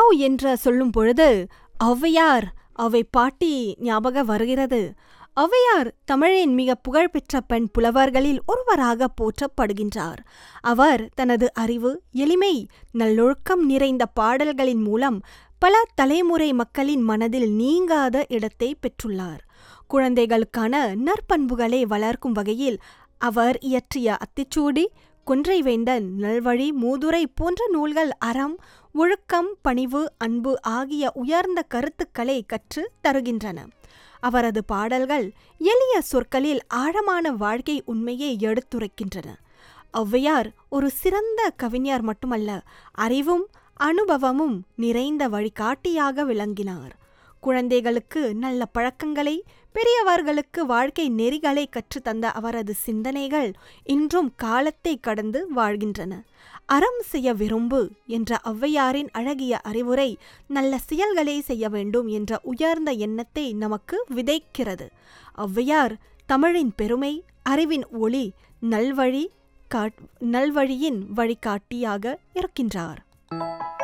என்ற சொல்லும் பொழுது ஔவையார் அவை பாட்டி ஞாபக வருகிறது ஔவையார் தமிழின் மிக புகழ்பெற்ற பெண் புலவர்களில் ஒருவராக போற்றப்படுகின்றார் அவர் தனது அறிவு எளிமை நல்லொழுக்கம் நிறைந்த பாடல்களின் மூலம் பல தலைமுறை மக்களின் மனதில் நீங்காத இடத்தை பெற்றுள்ளார் குழந்தைகளுக்கான நற்பண்புகளை வளர்க்கும் வகையில் அவர் இயற்றிய அத்திச்சூடி கொன்றைவேந்தன் நல்வழி மூதுரை போன்ற நூல்கள் அறம் ஒழுக்கம் பணிவு அன்பு ஆகிய உயர்ந்த கருத்துக்களை கற்று தருகின்றன அவரது பாடல்கள் எளிய சொற்களில் ஆழமான வாழ்க்கை உண்மையை எடுத்துரைக்கின்றன ஔவையார் ஒரு சிறந்த கவிஞர் மட்டுமல்ல அறிவும் அனுபவமும் நிறைந்த வழிகாட்டியாக விளங்கினார் குழந்தைகளுக்கு நல்ல பழக்கங்களை பெரியவர்களுக்கு வாழ்க்கை நெறிகளை கற்றுத்தந்த அவரது சிந்தனைகள் இன்றும் காலத்தை கடந்து வாழ்கின்றன அறம் செய்ய விரும்பு என்ற ஔவையாரின் அழகிய அறிவுரை நல்ல செயல்களை செய்ய வேண்டும் என்ற உயர்ந்த எண்ணத்தை நமக்கு விதைக்கிறது ஔவையார் தமிழின் பெருமை அறிவின் ஒளி நல்வழி காட் நல்வழியின் வழிகாட்டியாக இருக்கின்றார்